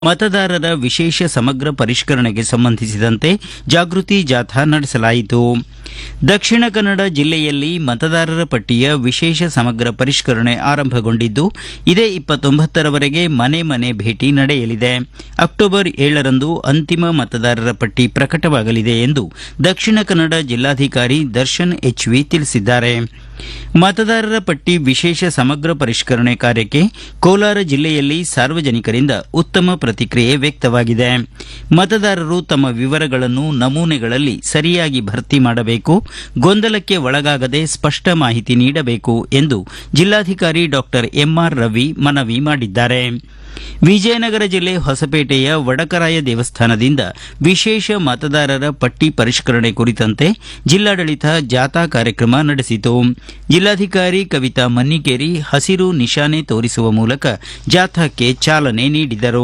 ಮತದಾರರ ವಿಶೇಷ ಸಮಗ್ರ ಪರಿಷ್ಕರಣೆಗೆ ಸಂಬಂಧಿಸಿದಂತೆ ಜಾಗೃತಿ ಜಾಥಾ ನಡೆಸಲಾಯಿತು ದಕ್ಷಿಣ ಕನ್ನಡ ಜಿಲ್ಲೆಯಲ್ಲಿ ಮತದಾರರ ಪಟ್ಟಿಯ ವಿಶೇಷ ಸಮಗ್ರ ಪರಿಷ್ಕರಣೆ ಆರಂಭಗೊಂಡಿದ್ದು ಇದೇ ಇಪ್ಪತ್ತೊಂಬತ್ತರವರೆಗೆ ಮನೆ ಮನೆ ಭೇಟಿ ನಡೆಯಲಿದೆ ಅಕ್ಟೋಬರ್ ಏಳರಂದು ಅಂತಿಮ ಮತದಾರರ ಪಟ್ಟಿ ಪ್ರಕಟವಾಗಲಿದೆ ಎಂದು ದಕ್ಷಿಣ ಕನ್ನಡ ಜಿಲ್ಲಾಧಿಕಾರಿ ದರ್ಶನ್ ಎಚ್ವಿ ತಿಳಿಸಿದ್ದಾರೆ ಮತದಾರರ ಪಟ್ಟಿ ವಿಶೇಷ ಸಮಗ್ರ ಪರಿಷ್ಕರಣೆ ಕಾರ್ಯಕ್ಕೆ ಕೋಲಾರ ಜಿಲ್ಲೆಯಲ್ಲಿ ಸಾರ್ವಜನಿಕರಿಂದ ಉತ್ತಮ ಪ್ರತಿಕ್ರಿಯೆ ವ್ಯಕ್ತವಾಗಿದೆ ಮತದಾರರು ತಮ್ಮ ವಿವರಗಳನ್ನು ನಮೂನೆಗಳಲ್ಲಿ ಸರಿಯಾಗಿ ಭರ್ತಿ ಮಾಡಬೇಕು ಗೊಂದಲಕ್ಕೆ ಒಳಗಾಗದೆ ಸ್ಪಷ್ಟ ಮಾಹಿತಿ ನೀಡಬೇಕು ಎಂದು ಜಿಲ್ಲಾಧಿಕಾರಿ ಡಾಕ್ಟರ್ ಎಂಆರ್ ರವಿ ಮನವಿ ಮಾಡಿದ್ದಾರೆ ವಿಜಯನಗರ ಜಿಲ್ಲೆ ಹೊಸಪೇಟೆಯ ವಡಕರಾಯ ದೇವಸ್ಥಾನದಿಂದ ವಿಶೇಷ ಮತದಾರರ ಪಟ್ಟಿ ಪರಿಷ್ಕರಣೆ ಕುರಿತಂತೆ ಜಿಲ್ಲಾಡಳಿತ ಜಾಥಾ ಕಾರ್ಯಕ್ರಮ ನಡೆಸಿತು ಜಿಲ್ಲಾಧಿಕಾರಿ ಕವಿತಾ ಮನ್ನಿಕೇರಿ ಹಸಿರು ನಿಶಾನೆ ತೋರಿಸುವ ಮೂಲಕ ಜಾಥಾಕ್ಕೆ ಚಾಲನೆ ನೀಡಿದರು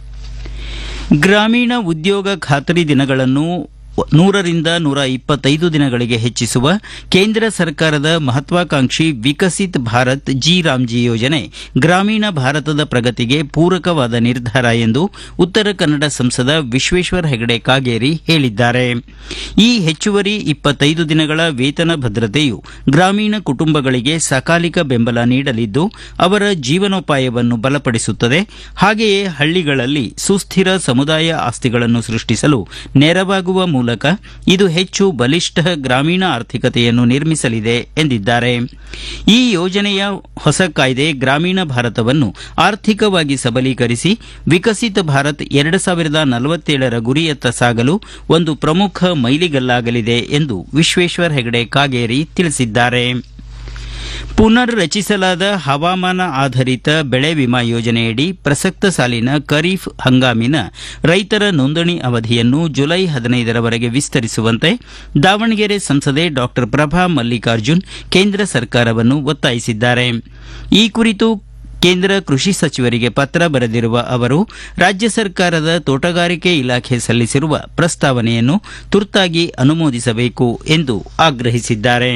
ಗ್ರಾಮೀಣ ಉದ್ಯೋಗ ಖಾತರಿ ದಿನಗಳನ್ನು ನೂರರಿಂದ ನೂರ ಇಪ್ಪತ್ತೈದು ದಿನಗಳಿಗೆ ಹೆಚ್ಚಿಸುವ ಕೇಂದ್ರ ಸರ್ಕಾರದ ಮಹತ್ವಾಕಾಂಕ್ಷಿ ವಿಕಸಿತ್ ಭಾರತ್ ಜಿ ರಾಮ್ಜಿ ಯೋಜನೆ ಗ್ರಾಮೀಣ ಭಾರತದ ಪ್ರಗತಿಗೆ ಪೂರಕವಾದ ನಿರ್ಧಾರ ಎಂದು ಉತ್ತರ ಕನ್ನಡ ಸಂಸದ ವಿಶ್ವೇಶ್ವರ ಹೆಗಡೆ ಕಾಗೇರಿ ಹೇಳಿದ್ದಾರೆ ಈ ಹೆಚ್ಚುವರಿ ಇಪ್ಪತ್ತೈದು ದಿನಗಳ ವೇತನ ಭದ್ರತೆಯು ಗ್ರಾಮೀಣ ಕುಟುಂಬಗಳಿಗೆ ಸಕಾಲಿಕ ಬೆಂಬಲ ನೀಡಲಿದ್ದು ಅವರ ಜೀವನೋಪಾಯವನ್ನು ಬಲಪಡಿಸುತ್ತದೆ ಹಾಗೆಯೇ ಹಳ್ಳಿಗಳಲ್ಲಿ ಸುಸ್ಥಿರ ಸಮುದಾಯ ಆಸ್ತಿಗಳನ್ನು ಸೃಷ್ಟಿಸಲು ನೆರವಾಗುವ ಮೂಲಕ ಇದು ಹೆಚ್ಚು ಬಲಿಷ್ಠ ಗ್ರಾಮೀಣ ಆರ್ಥಿಕತೆಯನ್ನು ನಿರ್ಮಿಸಲಿದೆ ಎಂದಿದ್ದಾರೆ ಈ ಯೋಜನೆಯ ಹೊಸ ಕಾಯ್ದೆ ಗ್ರಾಮೀಣ ಭಾರತವನ್ನು ಆರ್ಥಿಕವಾಗಿ ಸಬಲೀಕರಿಸಿ ವಿಕಸಿತ ಭಾರತ್ ಎರಡು ಸಾವಿರದ ನಲವತ್ತೇಳರ ಗುರಿಯತ್ತ ಸಾಗಲು ಒಂದು ಪ್ರಮುಖ ಮೈಲಿಗಲ್ಲಾಗಲಿದೆ ಎಂದು ವಿಶ್ವೇಶ್ವರ ಹೆಗಡೆ ಕಾಗೇರಿ ತಿಳಿಸಿದ್ದಾರೆ ಪುನರ್ ರಚಿಸಲಾದ ಹವಾಮಾನ ಆಧಾರಿತ ಬೆಳೆ ವಿಮಾ ಯೋಜನೆಯಡಿ ಪ್ರಸಕ್ತ ಸಾಲಿನ ಖರೀಫ್ ಹಂಗಾಮಿನ ರೈತರ ನೋಂದಣಿ ಅವಧಿಯನ್ನು ಜುಲೈ ಹದಿನೈದರವರೆಗೆ ವಿಸ್ತರಿಸುವಂತೆ ದಾವಣಗೆರೆ ಸಂಸದೆ ಡಾಕ್ಟರ್ ಪ್ರಭಾ ಮಲ್ಲಿಕಾರ್ಜುನ್ ಕೇಂದ್ರ ಸರ್ಕಾರವನ್ನು ಒತ್ತಾಯಿಸಿದ್ದಾರೆ ಈ ಕುರಿತು ಕೇಂದ್ರ ಕೃಷಿ ಸಚಿವರಿಗೆ ಪತ್ರ ಬರೆದಿರುವ ಅವರು ರಾಜ್ಯ ಸರ್ಕಾರದ ತೋಟಗಾರಿಕೆ ಇಲಾಖೆ ಸಲ್ಲಿಸಿರುವ ಪ್ರಸ್ತಾವನೆಯನ್ನು ತುರ್ತಾಗಿ ಅನುಮೋದಿಸಬೇಕು ಎಂದು ಆಗ್ರಹಿಸಿದ್ದಾರೆ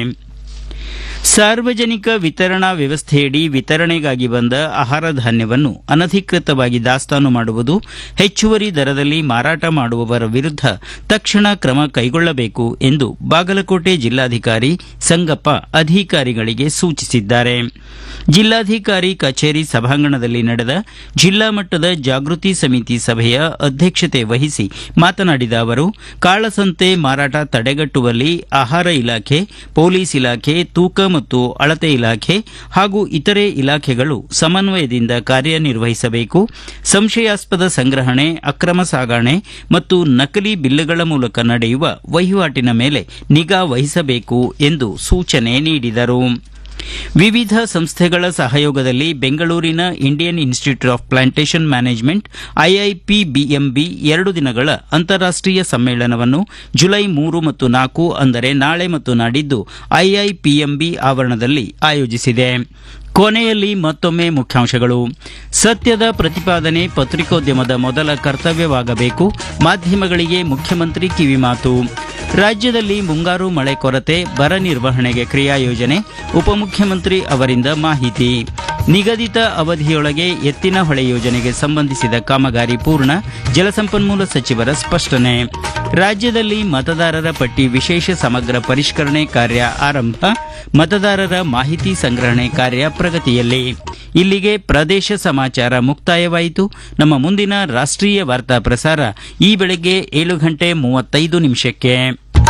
ಸಾರ್ವಜನಿಕ ವಿತರಣಾ ವ್ಯವಸ್ಥೆಯಡಿ ವಿತರಣೆಗಾಗಿ ಬಂದ ಆಹಾರ ಧಾನ್ಯವನ್ನು ಅನಧಿಕೃತವಾಗಿ ದಾಸ್ತಾನು ಮಾಡುವುದು ಹೆಚ್ಚುವರಿ ದರದಲ್ಲಿ ಮಾರಾಟ ಮಾಡುವವರ ವಿರುದ್ಧ ತಕ್ಷಣ ಕ್ರಮ ಕೈಗೊಳ್ಳಬೇಕು ಎಂದು ಬಾಗಲಕೋಟೆ ಜಿಲ್ಲಾಧಿಕಾರಿ ಸಂಗಪ್ಪ ಅಧಿಕಾರಿಗಳಿಗೆ ಸೂಚಿಸಿದ್ದಾರೆ ಜಿಲ್ಲಾಧಿಕಾರಿ ಕಚೇರಿ ಸಭಾಂಗಣದಲ್ಲಿ ನಡೆದ ಜಿಲ್ಲಾ ಮಟ್ಟದ ಜಾಗೃತಿ ಸಮಿತಿ ಸಭೆಯ ಅಧ್ಯಕ್ಷತೆ ವಹಿಸಿ ಮಾತನಾಡಿದ ಅವರು ಕಾಳಸಂತೆ ಮಾರಾಟ ತಡೆಗಟ್ಟುವಲ್ಲಿ ಆಹಾರ ಇಲಾಖೆ ಪೊಲೀಸ್ ಇಲಾಖೆ ತೂಕ ಮತ್ತು ಅಳತೆ ಇಲಾಖೆ ಹಾಗೂ ಇತರೆ ಇಲಾಖೆಗಳು ಸಮನ್ವಯದಿಂದ ಕಾರ್ಯನಿರ್ವಹಿಸಬೇಕು ಸಂಶಯಾಸ್ಪದ ಸಂಗ್ರಹಣೆ ಅಕ್ರಮ ಸಾಗಣೆ ಮತ್ತು ನಕಲಿ ಬಿಲ್లుಗಳ ಮೂಲಕ ನಡೆಯುವ ವಹಿವಾಟಿನ ಮೇಲೆ ನಿಗಾ ವಹಿಸಬೇಕು ಎಂದು ಸೂಚನೆ ನೀಡಿದರು ವಿವಿಧ ಸಂಸ್ಥೆಗಳ ಸಹಯೋಗದಲ್ಲಿ ಬೆಂಗಳೂರಿನ Indian Institute of Plantation Management IIPBMB ಎರಡು ದಿನಗಳ ಅಂತಾರಾಷ್ಟೀಯ ಸಮ್ಮೇಳನವನ್ನು ಜುಲೈ ಮೂರು ಮತ್ತು ನಾಲ್ಕು ಅಂದರೆ ನಾಳೆ ಮತ್ತು ನಾಡಿದ್ದು ಐಐಪಿಎಂಬಿ ಆವರಣದಲ್ಲಿ ಆಯೋಜಿಸಿದೆ ಕೊನೆಯಲ್ಲಿ ಮತ್ತೊಮ್ಮೆ ಮುಖ್ಯಾಂಶಗಳು ಸತ್ಯದ ಪ್ರತಿಪಾದನೆ ಪತ್ರಿಕೋದ್ಯಮದ ಮೊದಲ ಕರ್ತವ್ಯವಾಗಬೇಕು ಮಾಧ್ಯಮಗಳಿಗೆ ಮುಖ್ಯಮಂತ್ರಿ ಕಿವಿಮಾತು ರಾಜ್ಯದಲ್ಲಿ ಮುಂಗಾರು ಮಳೆ ಕೊರತೆ ಬರ ನಿರ್ವಹಣೆಗೆ ಕ್ರಿಯಾ ಯೋಜನೆ ಉಪಮುಖ್ಯಮಂತ್ರಿ ಅವರಿಂದ ಮಾಹಿತಿ ನಿಗದಿತ ಅವಧಿಯೊಳಗೆ ಎತ್ತಿನ ಹೊಳೆ ಯೋಜನೆಗೆ ಸಂಬಂಧಿಸಿದ ಕಾಮಗಾರಿ ಪೂರ್ಣ ಜಲಸಂಪನ್ಮೂಲ ಸಚಿವರ ಸ್ಪಷ್ಟನೆ ರಾಜ್ಯದಲ್ಲಿ ಮತದಾರರ ಪಟ್ಟಿ ವಿಶೇಷ ಸಮಗ್ರ ಪರಿಷ್ಕರಣೆ ಕಾರ್ಯ ಆರಂಭ ಮತದಾರರ ಮಾಹಿತಿ ಸಂಗ್ರಹಣೆ ಕಾರ್ಯ ಪ್ರಗತಿಯಲ್ಲಿ ಇಲ್ಲಿಗೆ ಪ್ರದೇಶ ಸಮಾಚಾರ ಮುಕ್ತಾಯವಾಯಿತು ನಮ್ಮ ಮುಂದಿನ ರಾಷ್ಟ್ರೀಯ ವಾರ್ತಾ ಪ್ರಸಾರ ಈ ಬೆಳಗ್ಗೆ ಏಳು ಗಂಟೆ ಮೂವತ್ತೈದು ನಿಮಿಷಕ್ಕೆ